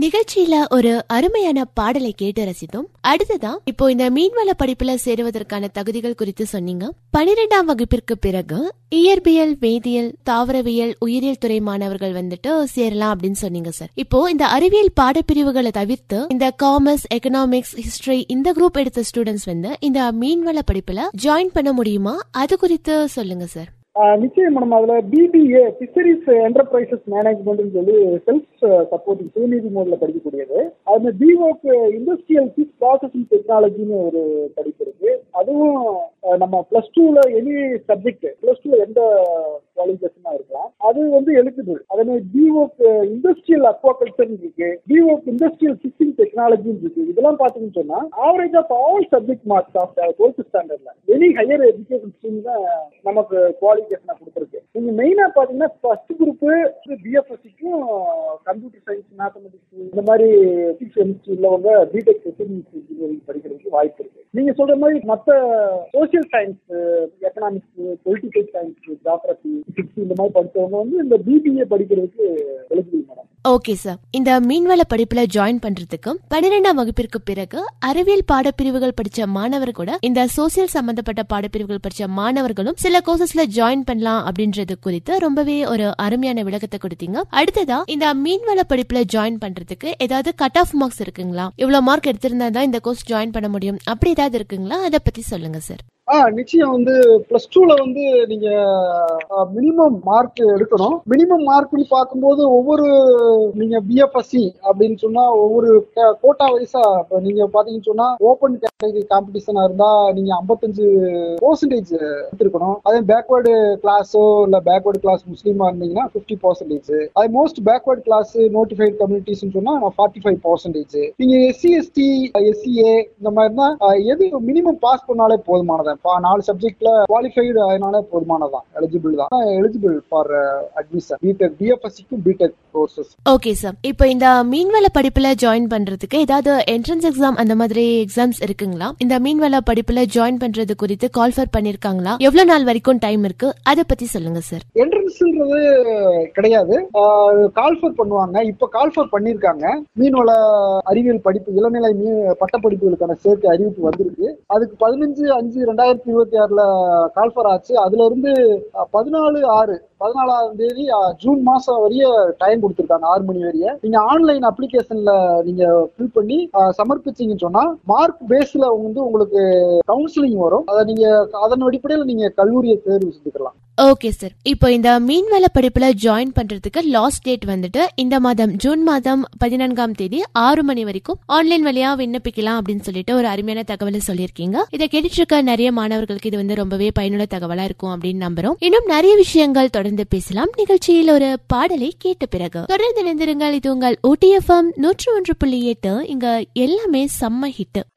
நிகழ்ச்சியில ஒரு அருமையான பாடலை கேட்டு ரசித்தோம் அடுத்ததான் இப்போ இந்த மீன்வள படிப்புல சேருவதற்கான தகுதிகள் குறித்து சொன்னீங்க பனிரெண்டாம் வகுப்பிற்கு பிறகு இயற்பியல் வேதியியல் தாவரவியல் உயிரியல் துறை மாணவர்கள் வந்துட்டு சேரலாம் அப்படின்னு சொன்னீங்க சார் இப்போ இந்த அறிவியல் பாடப்பிரிவுகளை தவிர்த்து இந்த காமர்ஸ் எக்கனாமிக்ஸ் ஹிஸ்டரி இந்த குரூப் எடுத்த ஸ்டூடெண்ட்ஸ் வந்து இந்த மீன்வள படிப்புல ஜாயின் பண்ண முடியுமா அது குறித்து சொல்லுங்க சார் ஆஹ் நிச்சயம் மேடம் அதுல பிபிஏ பிஷரிஸ் என்டர்பிரைசஸ் மேனேஜ்மெண்ட்னு சொல்லி செல்ஃப் சப்போர்ட்டிங் சுயநிதி மோட்ல படிக்கக்கூடியது அது பிஓக் இண்டஸ்ட்ரியல் ஃபிஷ் ப்ராசஸிங் டெக்னாலஜின்னு ஒரு படிப்பு இருக்கு அதுவும் ஆஹ் நம்ம பிளஸ் டூல எனி சப்ஜெக்ட் பிளஸ் டூல எந்த குவாலிஃபிகேஷனா இருக்கலாம் அது வந்து எலிஜிபிள் அதே மாதிரி பிஓக் இண்டஸ்ட்ரியல் அக்வாகல்ச்சர் இருக்கு பிஓக் இண்டஸ்ட்ரியல் ஃபிஷிங் டெக்னாலஜின்னு இருக்கு இதெல்லாம் பாத்தீங்கன்னு சொன்னா average of all subject marks of twelfth ஸ்டாண்டர்ட்ல எனி ஹையர் எஜுகேஷன் ஸ்ட்ரீம் தான் நமக்கு குவாலிஃபிகேஷனா கொடுத்துருக்கு நீங்க மெயினா பாத்தீங்கன்னா ஃபர்ஸ்ட் குரூப் பிஎஃப்எஸ்சிக்கும் கம்ப்யூட்டர் சயின்ஸ் மேத்தமெட்டிக்ஸ் இந்த மாதிரி பிசிக்ஸ் கெமிஸ்ட்ரி உள்ளவங்க பிடெக் இன்ஜினியரிங் படிக்கிறதுக்கு வாய்ப்பு இருக்கு நீங்க சொல்ற மாதிரி மத்த social science economics political science geography physics இந்த மாதிரி படிச்சவங்க வந்து இந்த பிபிஏ படிக்கிறதுக்கு எலிஜிபிள் மேடம் ஓகே சார் இந்த மீன்வள படிப்புல ஜாயின் பண்றதுக்கு பன்னிரெண்டாம் வகுப்பிற்கு பிறகு அறிவியல் பாடப்பிரிவுகள் படிச்ச மாணவர் கூட இந்த சோசியல் சம்பந்தப்பட்ட பாடப்பிரிவுகள் படிச்ச மாணவர்களும் சில கோர்சஸ்ல ஜாயின் பண்ணலாம் அப்படின்றது குறித்து ரொம்பவே ஒரு அருமையான விளக்கத்தை கொடுத்தீங்க அடுத்ததா இந்த மீன்வள படிப்புல ஜாயின் பண்றதுக்கு ஏதாவது கட் ஆஃப் மார்க்ஸ் இருக்குங்களா இவ்வளவு மார்க் எடுத்திருந்தா தான் இந்த கோர்ஸ் ஜாயின் பண்ண முடியும் அப்படி ஏதாவது இருக்குங்களா அதை பத்தி சொல்லுங்க சார் ஆ நிச்சயம் வந்து பிளஸ் டூல வந்து நீங்க மினிமம் மார்க் எடுக்கணும் மினிமம் மார்க்னு பார்க்கும்போது ஒவ்வொரு நீங்க பிஎஃப்எஸ்சி அப்படின்னு சொன்னா ஒவ்வொரு கோட்டா வைஸா இப்போ நீங்க பாத்தீங்கன்னு சொன்னா ஓப்பன் கேட்டகரி காம்படிஷனா இருந்தா நீங்க ஐம்பத்தஞ்சு பர்சன்டேஜ் எடுத்திருக்கணும் அதே பேக்வேர்டு கிளாஸோ இல்ல பேக்வேர்டு கிளாஸ் முஸ்லீமா இருந்தீங்கன்னா ஃபிஃப்டி பர்சன்டேஜ் அதே most backward class notified communities சொன்னா ஃபார்ட்டி ஃபைவ் பர்சன்டேஜ் நீங்க எஸ்சி எஸ்டி எஸ்சிஏ இந்த மாதிரி தான் எது மினிமம் பாஸ் பண்ணாலே போதுமானதான் இப்போ நாலு சப்ஜெக்ட்ல குவாலிஃபைடு அதனால போதுமானதான் எலிஜிபிள் தான் எலிஜிபிள் ஃபார் அட்மிஷன் பிடெக் பிஎஃப்எஸ்சிக்கும் பிடெக் கோர்சஸ் ஓகே சார் இப்போ இந்த மீன்வள படிப்புல ஜாயின் பண்றதுக்கு ஏதாவது என்ட்ரன்ஸ் எக்ஸாம் அந்த மாதிரி எக்ஸாம்ஸ் இருக்குங்களா இந்த மீன்வள படிப்புல ஜாயின் பண்றது குறித்து கால்ஃபர் பண்ணிருக்காங்களா எவ்வளவு நாள் வரைக்கும் டைம் இருக்கு அதை பத்தி சொல்லுங்க சார் என்ட்ரன்ஸ்ன்றது கிடையாது கால்ஃபர் பண்ணுவாங்க இப்ப கால்ஃபர் பண்ணிருக்காங்க மீன்வள அறிவியல் படிப்பு இளநிலை மீன் பட்டப்படிப்புகளுக்கான சேர்க்கை அறிவிப்பு வந்திருக்கு அதுக்கு பதினஞ்சு அஞ்சு ரெண்டாயிரத்தி இருபத்தி ஆறுல கால்ஃபர் ஆச்சு அதுல இருந்து பதினாலு ஆறு பதினாலாம் தேதி ஜூன் மாசம் வரைய டைம் கொடுத்துருக்காங்க ஆறு மணி வரைய நீங்க ஆன்லைன் அப்ளிகேஷன்ல நீங்க ஃபில் பண்ணி சமர்ப்பிச்சீங்கன்னு சொன்னா மார்க் பேஸ்ல வந்து உங்களுக்கு கவுன்சிலிங் வரும் அதை நீங்க அதன் அடிப்படையில் நீங்க கல்லூரியை தேர்வு செஞ்சுக்கலாம் ஓகே சார் இப்போ இந்த மீன்வள படிப்புல ஜாயின் பண்றதுக்கு லாஸ்ட் டேட் வந்துட்டு இந்த மாதம் ஜூன் மாதம் பதினான்காம் தேதி ஆறு மணி வரைக்கும் ஆன்லைன் வழியா விண்ணப்பிக்கலாம் அப்படின்னு சொல்லிட்டு ஒரு அருமையான தகவலை சொல்லியிருக்கீங்க இதை கேட்டுட்டு இருக்க நிறைய மாணவர்களுக்கு இது வந்து ரொம்பவே பயனுள்ள தகவலா இருக்கும் அப்படின்னு நம்புறோம் இன்னும் நிறைய விஷயங்கள் தொடர்ந்து பேசலாம் நிகழ்ச்சியில் ஒரு பாடலை கேட்ட பிறகு தொடர்ந்து இணைந்திருங்கள் இது உங்கள் ஓடிஎஃப்எம் நூற்று ஒன்று புள்ளி எட்டு இங்க எல்லாமே செம்ம ஹிட்